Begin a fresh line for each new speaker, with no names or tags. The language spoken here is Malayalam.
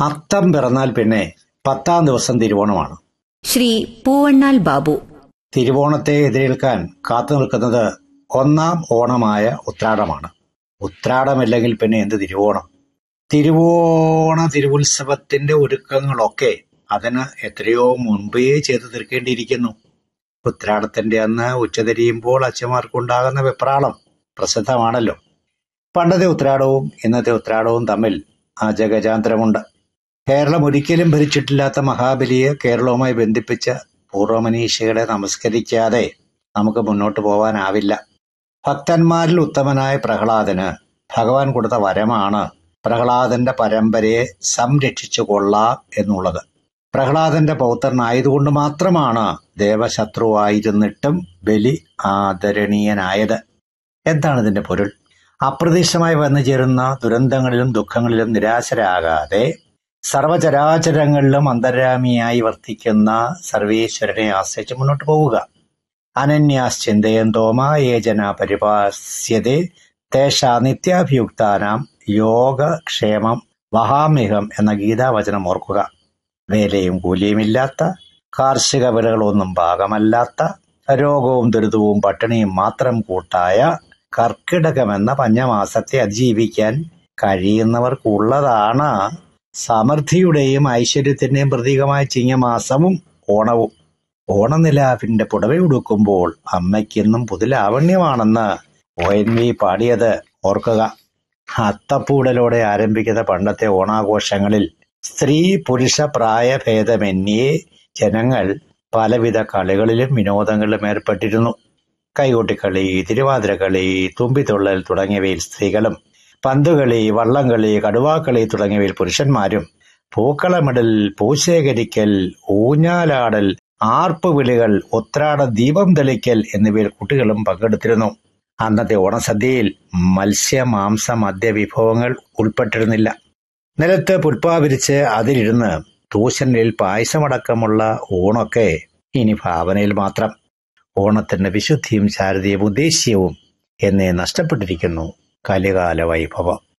അത്തം പിറന്നാൽ പിന്നെ പത്താം ദിവസം തിരുവോണമാണ്
ശ്രീ പൂവണ്ണാൽ ബാബു
തിരുവോണത്തെ എതിരേൽക്കാൻ കാത്തു നിൽക്കുന്നത് ഒന്നാം ഓണമായ ഉത്രാടമാണ് ഉത്രാടമല്ലെങ്കിൽ പിന്നെ എന്ത് തിരുവോണം തിരുവോണ തിരുവുത്സവത്തിന്റെ ഒരുക്കങ്ങളൊക്കെ അതിന് എത്രയോ മുൻപേ ചെയ്തു തീർക്കേണ്ടിയിരിക്കുന്നു ഉത്രാടത്തിന്റെ അന്ന് ഉച്ചതിരിയുമ്പോൾ അച്ഛന്മാർക്കുണ്ടാകുന്ന വെപ്രാളം പ്രസിദ്ധമാണല്ലോ പണ്ടത്തെ ഉത്രാടവും ഇന്നത്തെ ഉത്രാടവും തമ്മിൽ അജഗജാന്തരമുണ്ട് കേരളം ഒരിക്കലും ഭരിച്ചിട്ടില്ലാത്ത മഹാബലിയെ കേരളവുമായി ബന്ധിപ്പിച്ച പൂർവമനീഷികളെ നമസ്കരിക്കാതെ നമുക്ക് മുന്നോട്ട് പോവാനാവില്ല ഭക്തന്മാരിൽ ഉത്തമനായ പ്രഹ്ലാദന് ഭഗവാൻ കൊടുത്ത വരമാണ് പ്രഹ്ലാദന്റെ പരമ്പരയെ സംരക്ഷിച്ചു കൊള്ളാം എന്നുള്ളത് പ്രഹ്ലാദന്റെ പൗത്രനായതുകൊണ്ട് മാത്രമാണ് ദേവശത്രുവായിരുന്നിട്ടും ബലി ആദരണീയനായത് എന്താണ് ഇതിന്റെ പൊരുൾ അപ്രതീക്ഷിതമായി വന്നു ചേരുന്ന ദുരന്തങ്ങളിലും ദുഃഖങ്ങളിലും നിരാശരാകാതെ സർവചരാചരങ്ങളിലും അന്തരാമിയായി വർത്തിക്കുന്ന സർവേശ്വരനെ ആശ്രയിച്ച് മുന്നോട്ട് പോവുക അനന്യാശ്ചിന്തയന്തോമ യേജന പരിപാസ്യതേ തേഷാ നിത്യാഭിയുക്താനാം യോഗക്ഷേമം വഹാമിഹം എന്ന ഗീതാവചനം ഓർക്കുക വേലയും കൂലിയുമില്ലാത്ത കാർഷിക വിളകളൊന്നും പാകമല്ലാത്ത രോഗവും ദുരിതവും പട്ടിണിയും മാത്രം കൂട്ടായ കർക്കിടകമെന്ന പഞ്ഞമാസത്തെ അതിജീവിക്കാൻ കഴിയുന്നവർക്കുള്ളതാണ് സമൃദ്ധിയുടെയും ഐശ്വര്യത്തിന്റെയും പ്രതീകമായ ചിങ്ങമാസവും ഓണവും ഓണനിലാവിന്റെ പുടവയുടുക്കുമ്പോൾ അമ്മയ്ക്കെന്നും പുതുലാവണ്യമാണെന്ന് ഒ എൻ വി പാടിയത് ഓർക്കുക അത്തപ്പൂടലോടെ ആരംഭിക്കുന്ന പണ്ടത്തെ ഓണാഘോഷങ്ങളിൽ സ്ത്രീ പുരുഷ പ്രായഭേദമന്യേ ജനങ്ങൾ പലവിധ കളികളിലും വിനോദങ്ങളിലും ഏർപ്പെട്ടിരുന്നു കൈകൊട്ടിക്കളി തിരുവാതിരക്കളി തുമ്പിത്തുള്ളൽ തുടങ്ങിയവയിൽ സ്ത്രീകളും പന്തുകളി വള്ളംകളി കടുവാക്കളി തുടങ്ങിയവയിൽ പുരുഷന്മാരും പൂക്കളമിടൽ പൂശേഖരിക്കൽ ഊഞ്ഞാലാടൽ ആർപ്പുവിളികൾ ഉത്രാട ദീപം തെളിക്കൽ എന്നിവയിൽ കുട്ടികളും പങ്കെടുത്തിരുന്നു അന്നത്തെ ഓണസദ്യയിൽ മത്സ്യ മാംസ മദ്യ വിഭവങ്ങൾ ഉൾപ്പെട്ടിരുന്നില്ല നിലത്ത് പുൽപ്പാ വിരിച്ച് അതിലിരുന്ന് തൂശനിൽ പായസമടക്കമുള്ള ഊണൊക്കെ ഇനി ഭാവനയിൽ മാത്രം ഓണത്തിന്റെ വിശുദ്ധിയും ശാരദീയവും ഉദ്ദേശ്യവും എന്നേ നഷ്ടപ്പെട്ടിരിക്കുന്നു കലികാല വൈഭവം